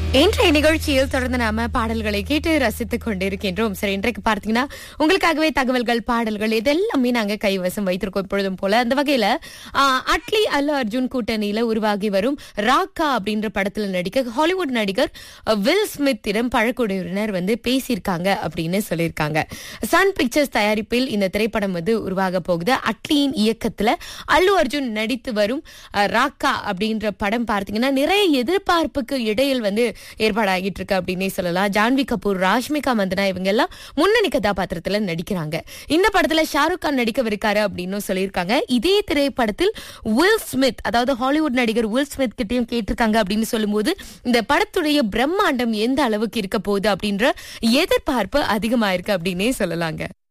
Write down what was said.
இன்றைய நிகழ்ச்சியில் தொடர்ந்து நாம பாடல்களை கேட்டு ரசித்துக் கொண்டிருக்கின்றோம் சரி இன்றைக்கு பார்த்தீங்கன்னா உங்களுக்காகவே தகவல்கள் பாடல்கள் இதெல்லாமே நாங்க கைவசம் வைத்திருக்கோம் எப்பொழுதும் போல அந்த வகையில ஆ, அட்லி அல்ல அர்ஜுன் கூட்டணியில உருவாகி வரும் ராக்கா அப்படின்ற படத்துல நடிக்க ஹாலிவுட் நடிகர் அ, வில் ஸ்மித்திடம் பழக்குடியினர் வந்து பேசியிருக்காங்க அப்படின்னு சொல்லியிருக்காங்க சன் பிக்சர்ஸ் தயாரிப்பில் இந்த திரைப்படம் வந்து உருவாக போகுது அட்லியின் இயக்கத்துல அல்லு அர்ஜுன் நடித்து வரும் அ, ராக்கா அப்படின்ற படம் பார்த்தீங்கன்னா நிறைய எதிர்பார்ப்புக்கு இடையில் வந்து ஏற்பாடாகிட்டு இருக்கு அப்படின்னே சொல்லலாம் ஜான்வி கபூர் ராஷ்மிகா மந்தனா இவங்க எல்லாம் முன்னணி கதாபாத்திரத்துல நடிக்கிறாங்க இந்த படத்துல ஷாருக் கான் நடிக்கவிருக்காரு அப்படின்னு சொல்லியிருக்காங்க இதே திரைப்படத்தில் வில் ஸ்மித் அதாவது ஹாலிவுட் நடிகர் வில் ஸ்மித் கிட்டயும் கேட்டிருக்காங்க அப்படின்னு சொல்லும்போது இந்த படத்துடைய பிரம்மாண்டம் எந்த அளவுக்கு இருக்க போகுது அப்படின்ற எதிர்பார்ப்பு அதிகமா இருக்கு அப்படின்னே சொல்லலாங்க